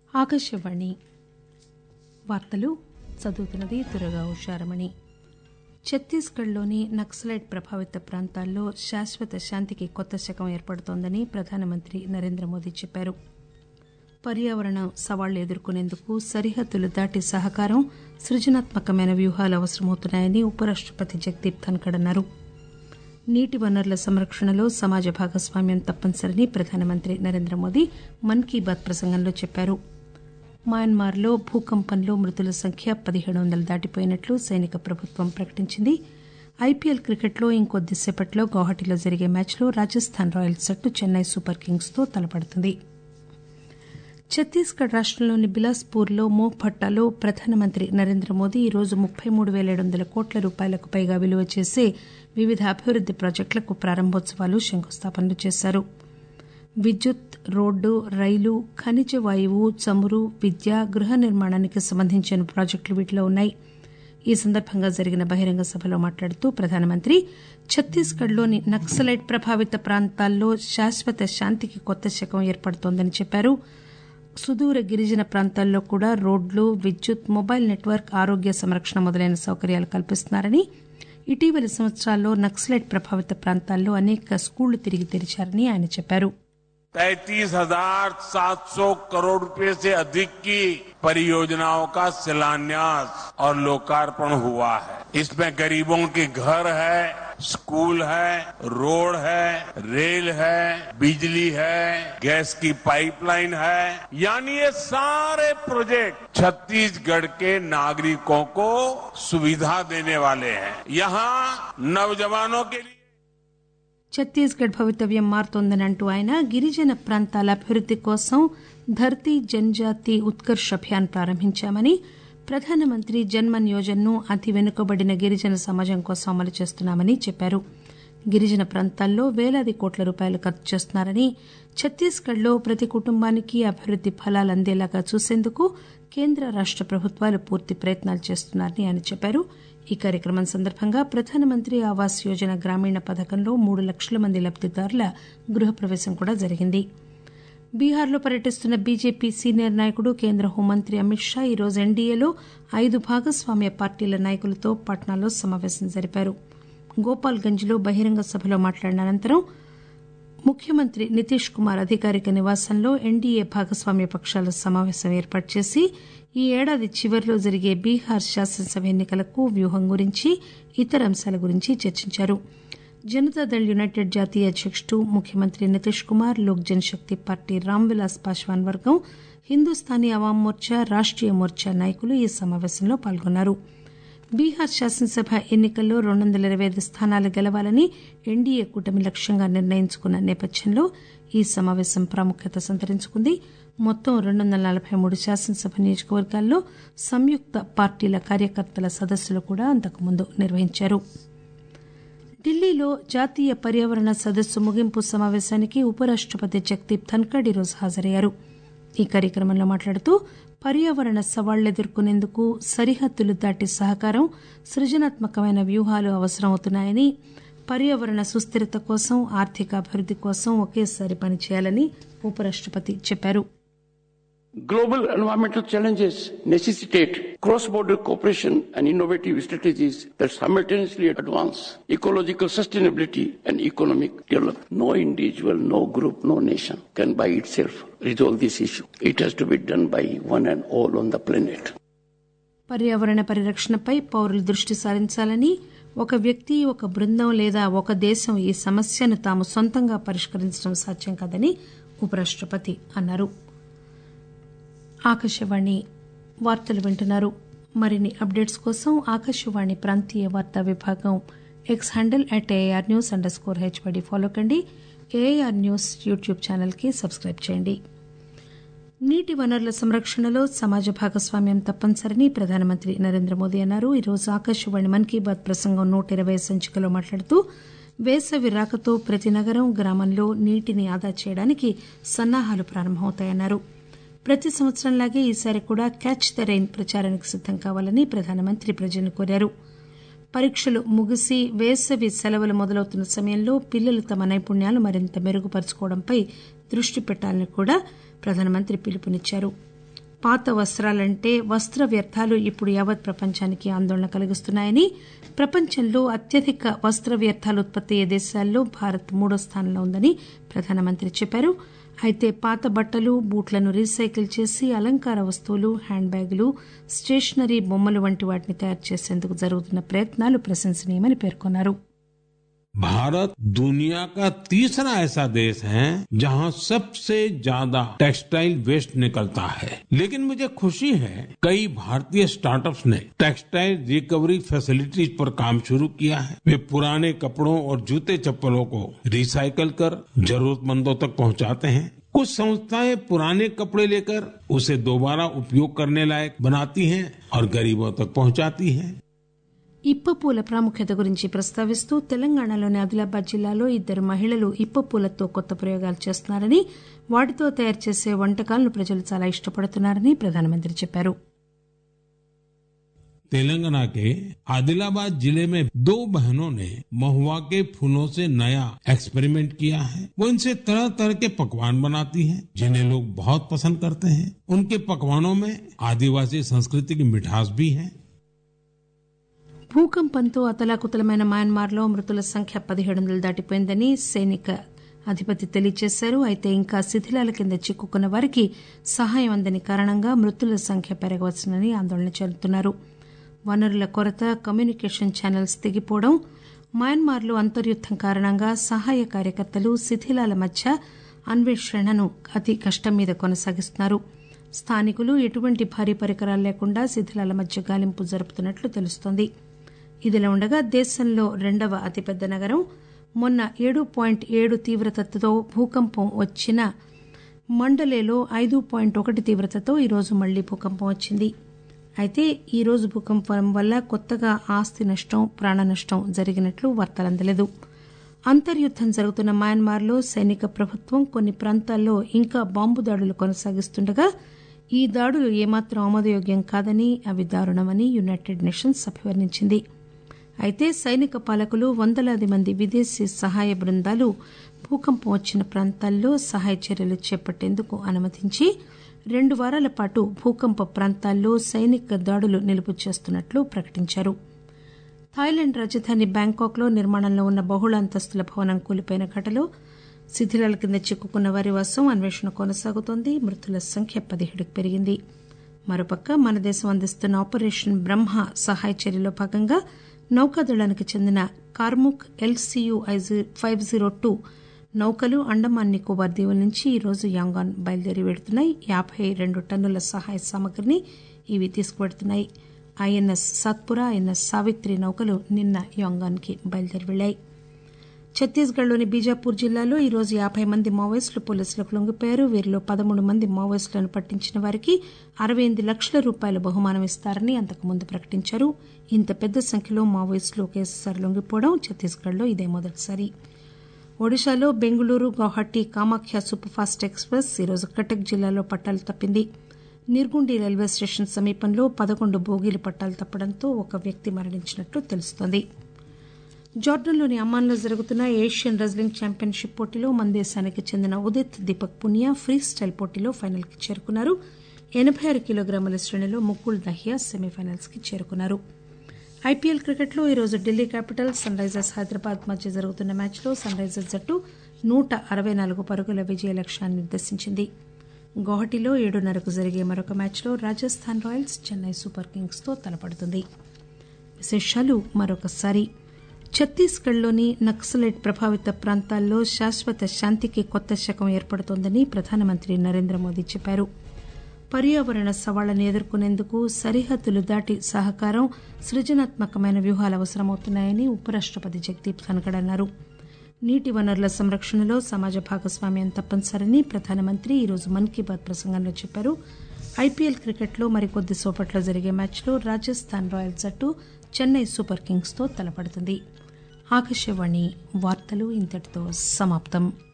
ఆకాశవాణి వార్తలు చదువుతున్నది దురగా ఉషారమణి ఛత్తీస్గఢ్లోని నక్సలైట్ ప్రభావిత ప్రాంతాల్లో శాశ్వత శాంతికి కొత్త శకం ఏర్పడుతోందని ప్రధానమంత్రి నరేంద్ర మోదీ చెప్పారు పర్యావరణ సవాళ్లు ఎదుర్కొనేందుకు సరిహద్దులు దాటి సహకారం సృజనాత్మకమైన వ్యూహాలు అవసరమవుతున్నాయని ఉపరాష్టపతి జగదీప్ ధన్కడ్ అన్నారు నీటి వనరుల సంరక్షణలో సమాజ భాగస్వామ్యం తప్పనిసరని ప్రధానమంత్రి నరేంద్ర మోదీ మన్ కీ బాత్ ప్రసంగంలో చెప్పారు మయన్మార్లో భూకంపంలో మృతుల సంఖ్య పదిహేడు వందలు దాటిపోయినట్లు సైనిక ప్రభుత్వం ప్రకటించింది ఐపీఎల్ క్రికెట్లో ఇంకొద్దిసేపట్లో గౌహటిలో జరిగే మ్యాచ్లో రాజస్థాన్ రాయల్స్ జట్టు చెన్నై సూపర్ కింగ్స్ తో తలపడుతుంది ఛత్తీస్గఢ్ రాష్టంలోని బిలాస్పూర్లో మోగ్భట్టాలో ప్రధానమంత్రి నరేంద్ర మోదీ ఈరోజు ముప్పై మూడు పేల ఏడు వందల కోట్ల రూపాయలకు పైగా విలువ చేసే వివిధ అభివృద్ది ప్రాజెక్టులకు ప్రారంభోత్సవాలు శంకుస్థాపనలు చేశారు విద్యుత్ రోడ్డు రైలు ఖనిజ వాయువు చమురు విద్య గృహ నిర్మాణానికి సంబంధించిన ప్రాజెక్టులు వీటిలో ఉన్నాయి ఈ సందర్భంగా జరిగిన బహిరంగ సభలో మాట్లాడుతూ ప్రధానమంత్రి ఛత్తీస్గఢ్లోని నక్సలైట్ ప్రభావిత ప్రాంతాల్లో శాశ్వత శాంతికి కొత్త శకం ఏర్పడుతోందని చెప్పారు సుదూర గిరిజన ప్రాంతాల్లో కూడా రోడ్లు విద్యుత్ మొబైల్ నెట్వర్క్ ఆరోగ్య సంరక్షణ మొదలైన సౌకర్యాలు కల్పిస్తున్నారని ఇటీవలి సంవత్సరాల్లో నక్సలైట్ ప్రభావిత ప్రాంతాల్లో అనేక స్కూళ్లు తిరిగి తెరిచారని ఆయన చెప్పారు तैतीस हजार सात सौ करोड़ रुपए से अधिक की परियोजनाओं का शिलान्यास और लोकार्पण हुआ है इसमें गरीबों के घर है स्कूल है रोड है रेल है बिजली है गैस की पाइपलाइन है यानी ये सारे प्रोजेक्ट छत्तीसगढ़ के नागरिकों को सुविधा देने वाले हैं यहाँ नौजवानों के लिए ఛత్తీస్గఢ్ భవితవ్యం మారుతోందని అంటూ ఆయన గిరిజన ప్రాంతాల అభివృద్ది కోసం ధర్తీ జన్జాతి ఉత్కర్ష్ అభియాన్ ప్రారంభించామని ప్రధానమంత్రి జన్మన్ యోజనను అతి వెనుకబడిన గిరిజన సమాజం కోసం అమలు చేస్తున్నామని చెప్పారు గిరిజన ప్రాంతాల్లో వేలాది కోట్ల రూపాయలు ఖర్చు చేస్తున్నారని ఛత్తీస్గఢ్లో ప్రతి కుటుంబానికి అభివృద్ది ఫలాలు అందేలాగా చూసేందుకు కేంద్ర రాష్ట ప్రభుత్వాలు పూర్తి ప్రయత్నాలు చేస్తున్నారని ఆయన చెప్పారు ఈ కార్యక్రమం సందర్భంగా ప్రధానమంత్రి ఆవాస్ యోజన గ్రామీణ పథకంలో మూడు లక్షల మంది లబ్దిదారుల గృహప్రవేశం కూడా జరిగింది బీహార్లో పర్యటిస్తున్న బీజేపీ సీనియర్ నాయకుడు కేంద్ర హోంమంత్రి అమిత్ షా ఈరోజు ఎన్డీఏలో ఐదు భాగస్వామ్య పార్టీల నాయకులతో పాట్నాలో సమావేశం జరిపారు గోపాల్గంజ్లో బహిరంగ సభలో మాట్లాడిన అనంతరం ముఖ్యమంత్రి నితీష్ కుమార్ అధికారిక నివాసంలో ఎన్డీఏ భాగస్వామ్య పక్షాల సమావేశం ఏర్పాటు చేసి ఈ ఏడాది చివరిలో జరిగే బీహార్ శాసనసభ ఎన్నికలకు వ్యూహం గురించి ఇతర అంశాల గురించి చర్చించారు జనతాదళ్ యునైటెడ్ జాతీయ అధ్యకుడు ముఖ్యమంత్రి నితీష్ కుమార్ లోక్ జనశక్తి పార్టీ రామ్ విలాస్ పాశ్వాన్ వర్గం హిందూస్థానీ అవాం మోర్చా రాష్టీయ మోర్చా నాయకులు ఈ సమావేశంలో పాల్గొన్నారు బీహార్ శాసనసభ ఎన్నికల్లో రెండు వందల ఇరవై ఐదు స్థానాలు గెలవాలని ఎన్డీఏ కూటమి లక్ష్యంగా నిర్ణయించుకున్న నేపథ్యంలో ఈ సమావేశం ప్రాముఖ్యత సంతరించుకుంది మొత్తం రెండు వందల నలబై మూడు శాసనసభ నియోజకవర్గాల్లో సంయుక్త పార్టీల కార్యకర్తల సదస్సులు కూడా అంతకుముందు నిర్వహించారు ఢిల్లీలో జాతీయ పర్యావరణ సదస్సు ముగింపు సమావేశానికి ఉపరాష్టపతి జగదీప్ ధన్కడ్ ఈరోజు హాజరయ్యారు ఈ కార్యక్రమంలో మాట్లాడుతూ పర్యావరణ సవాళ్లు ఎదుర్కొనేందుకు సరిహద్దులు దాటి సహకారం సృజనాత్మకమైన వ్యూహాలు అవసరమవుతున్నాయని పర్యావరణ సుస్థిరత కోసం ఆర్థిక అభివృద్ది కోసం ఒకేసారి పనిచేయాలని ఉపరాష్టపతి చెప్పారు Global environmental challenges necessitate cross-border cooperation and innovative strategies that simultaneously advance ecological sustainability and economic development. No individual, no group, no nation can by itself resolve this issue. It has to be done by one and all on the planet. పర్యావరణ పరిరక్షణపై పౌరులు దృష్టి సారించాలని ఒక వ్యక్తి ఒక బృందం లేదా ఒక దేశం ఈ సమస్యను తాము సొంతంగా పరిష్కరించడం సాధ్యం కాదని ఉపరాష్టపతి అన్నారు ఆకాశవాణి వార్తలు వింటున్నారు మరిన్ని అప్డేట్స్ కోసం ఆకాశవాణి ప్రాంతీయ వార్తా విభాగం X handle at AR news underscore HYD follow కండి ఏఆర్ న్యూస్ యూట్యూబ్ ఛానల్కి సబ్స్క్రైబ్ చేయండి నీటి వనరుల సంరక్షణలో సమాజ భాగస్వామ్యం తప్పనిసరని ప్రధానమంత్రి నరేంద్ర మోదీ అన్నారు ఈరోజు ఆకాశవాణి మన్ కీ బాత్ ప్రసంగం నూట ఇరవై సంచికలో మాట్లాడుతూ వేసవి రాకతో ప్రతి నగరం గ్రామంలో నీటిని ఆదా చేయడానికి సన్నాహాలు ప్రారంభమవుతాయన్నారు ప్రతి సంవత్సరంలాగే ఈసారి కూడా క్యాచ్ ద రైన్ ప్రచారానికి సిద్దం కావాలని ప్రధానమంత్రి ప్రజలను కోరారు పరీక్షలు ముగిసి వేసవి సెలవులు మొదలవుతున్న సమయంలో పిల్లలు తమ నైపుణ్యాలు మరింత మెరుగుపరుచుకోవడంపై దృష్టి పెట్టాలని కూడా ప్రధానమంత్రి పిలుపునిచ్చారు పాత వస్త్రాలంటే వస్త్ర వ్యర్థాలు ఇప్పుడు యావత్ ప్రపంచానికి ఆందోళన కలిగిస్తున్నాయని ప్రపంచంలో అత్యధిక వస్త్ర వ్యర్థాలు ఉత్పత్తి అయ్యే దేశాల్లో భారత్ మూడో స్థానంలో ఉందని ప్రధానమంత్రి చెప్పారు అయితే పాత బట్టలు బూట్లను రీసైకిల్ చేసి అలంకార వస్తువులు హ్యాండ్ బ్యాగులు స్టేషనరీ బొమ్మలు వంటి వాటిని తయారు చేసేందుకు జరుగుతున్న ప్రయత్నాలు ప్రశంసనీయమని పేర్కొన్నారు भारत दुनिया का तीसरा ऐसा देश है जहां सबसे ज्यादा टेक्सटाइल वेस्ट निकलता है लेकिन मुझे खुशी है कई भारतीय स्टार्टअप्स ने टेक्सटाइल रिकवरी फैसिलिटीज पर काम शुरू किया है वे पुराने कपड़ों और जूते चप्पलों को रिसाइकल कर जरूरतमंदों तक पहुंचाते हैं कुछ संस्थाएं पुराने कपड़े लेकर उसे दोबारा उपयोग करने लायक बनाती हैं और गरीबों तक पहुंचाती हैं ఇప్పపూల ప్రాముఖ్యత గురించి ప్రస్తావిస్తూ తెలంగాణలోని ఆదిలాబాద్ జిల్లాలో ఇద్దరు మహిళలు ఇప్పపూలతో కొత్త ప్రయోగాలు చేస్తున్నారని వాటితో తయారు చేసే వంటకాలను ప్రజలు చాలా ఇష్టపడుతున్నారని ప్రధానమంత్రి చెప్పారు तेलंगाना के आदिलाबाद जिले में दो बहनों ने महुआ के फूलों से नया एक्सपेरिमेंट किया है वो इनसे तरह तरह के पकवान बनाती हैं जिन्हें लोग बहुत पसंद करते हैं उनके पकवानों में आदिवासी संस्कृति की मिठास भी है భూకంపంతో అతలాకుతలమైన మయన్మార్లో మృతుల సంఖ్య పదిహేడు వందలు దాటిపోయిందని సైనిక అధిపతి తెలియజేశారు అయితే ఇంకా శిథిలాల కింద చిక్కుకున్న వారికి సహాయం అందని కారణంగా మృతుల సంఖ్య పెరగవచ్చునని ఆందోళన చెందుతున్నారు వనరుల కొరత కమ్యూనికేషన్ ఛానల్స్ తెగిపోవడం మయన్మార్లో అంతర్యుద్దం కారణంగా సహాయ కార్యకర్తలు శిథిలాల మధ్య అన్వేషణను అతి కష్టం మీద కొనసాగిస్తున్నారు స్థానికులు ఎటువంటి భారీ పరికరాలు లేకుండా శిథిలాల మధ్య గాలింపు జరుపుతున్నట్లు తెలుస్తోంది ఇదిలా ఉండగా దేశంలో రెండవ అతిపెద్ద నగరం మొన్న ఏడు పాయింట్ ఏడు తీవ్రతతో భూకంపం వచ్చిన మండలేలో ఐదు పాయింట్ ఒకటి తీవ్రతతో ఈరోజు మళ్లీ భూకంపం వచ్చింది అయితే ఈ రోజు భూకంపం వల్ల కొత్తగా ఆస్తి నష్టం ప్రాణ నష్టం జరిగినట్లు వార్తలందలేదు అంతర్యుద్దం జరుగుతున్న మయన్మార్లో సైనిక ప్రభుత్వం కొన్ని ప్రాంతాల్లో ఇంకా బాంబు దాడులు కొనసాగిస్తుండగా ఈ దాడులు ఏమాత్రం ఆమోదయోగ్యం కాదని అవి దారుణమని యునైటెడ్ నేషన్స్ అభివర్ణించింది అయితే సైనిక పాలకులు వందలాది మంది విదేశీ సహాయ బృందాలు భూకంపం వచ్చిన ప్రాంతాల్లో సహాయ చర్యలు చేపట్టేందుకు అనుమతించి రెండు వారాల పాటు భూకంప ప్రాంతాల్లో సైనిక దాడులు నిలుపు చేస్తున్నట్లు ప్రకటించారు థాయిలాండ్ రాజధాని బ్యాంకాక్ లో నిర్మాణంలో ఉన్న బహుళ అంతస్తుల భవనం కూలిపోయిన ఘటనలో శిథిలాల కింద చిక్కుకున్న వారి వాసం అన్వేషణ కొనసాగుతోంది మృతుల సంఖ్య పదిహేడుకు పెరిగింది మరోపక్క మన దేశం అందిస్తున్న ఆపరేషన్ బ్రహ్మ సహాయ చర్యలో భాగంగా నౌకాదళానికి చెందిన Karmuk LCU five zero two నౌకలు అండమాన్ నికోబార్ దీవుల నుంచి ఈరోజు యాంగాన్ బయలుదేరి వెడుతున్నాయి యాబై రెండు టన్నుల సహాయ సామగ్రిని ఇవి తీసుకువెడుతున్నాయి ఐఎన్ఎస్ సాత్పురా ఐఎన్ఎస్ సావిత్రి నౌకలు నిన్న యాంగాన్ కి బయలుదేరి వెళ్లాయి ఛత్తీస్గఢ్లోని బీజాపూర్ జిల్లాలో ఈరోజు యాబై మంది మావోయిస్టులు పోలీసులకు లొంగిపోయారు వీరిలో పదమూడు మంది మావోయిస్టులను పట్టించిన వారికి అరవై ఎనిమిది లక్షల రూపాయల బహుమానం ఇస్తారని అంతకుముందు ప్రకటించారు ఇంత పెద్ద సంఖ్యలో మావోయిస్టులు ఒకేసారి లొంగిపోవడం ఛత్తీస్గఢ్లో ఇదే మొదటిసారి ఒడిశాలో Bengaluru Guwahati Kamakhya super fast express ఈరోజు కటక్ జిల్లాలో పట్టాలు తప్పింది నిర్గుండి రైల్వే స్టేషన్ సమీపంలో పదకొండు బోగీలు పట్టాలు తప్పడంతో ఒక వ్యక్తి మరణించినట్లు తెలుస్తోంది జార్డన్లోని అమ్మాన్లో జరుగుతున్న ఏషియన్ రెజ్లింగ్ ఛాంపియన్షిప్ పోటీలో మన దేశానికి చెందిన ఉదిత్ దీపక్ పునియా ఫ్రీ స్టైల్ పోటీలో ఫైనల్కి చేరుకున్నారు ఎనబై ఆరు కిలోగ్రాముల శ్రేణిలో ముకుల్ దహియా సెమీఫైనల్స్ కి చేరుకున్నారు ఐపీఎల్ క్రికెట్లో ఈరోజు Delhi capitals sunrisers Hyderabad మధ్య జరుగుతున్న మ్యాచ్లో సన్ రైజర్స్ జట్టు నూట అరవై నాలుగు పరుగుల విజయ లక్ష్యాన్ని నిర్దేశించింది గౌహటిలో ఏడున్నరకు జరిగే మరొక మ్యాచ్లో Rajasthan royals Chennai super kings తో తలపడుతుంది విశేషాలు మరొకసారి ఛత్తీస్గఢ్లోని నక్సలైట్ ప్రభావిత ప్రాంతాల్లో శాశ్వత శాంతికి కొత్త శకం ఏర్పడుతోందని ప్రధానమంత్రి నరేంద్ర మోదీ చెప్పారు పర్యావరణ సవాళ్లను ఎదుర్కొనేందుకు సరిహద్దులు దాటి సహకారం సృజనాత్మకమైన వ్యూహాలు అవసరమవుతున్నాయని ఉపరాష్టపతి జగదీప్ ధన్కడ్ అన్నారు నీటి వనరుల సంరక్షణలో సమాజ భాగస్వామ్యం తప్పనిసరని ప్రధానమంత్రి ఈరోజు మన్ కీ బాత్ ప్రసంగంలో చెప్పారు ఐపీఎల్ క్రికెట్లో మరికొద్ది సేపట్లో జరిగే మ్యాచ్లో రాజస్థాన్ రాయల్స్ జట్టు చెన్నై సూపర్ కింగ్స్ తో తలపడుతుంది ఆకాశవాణి వార్తలు ఇంతటితో సమాప్తం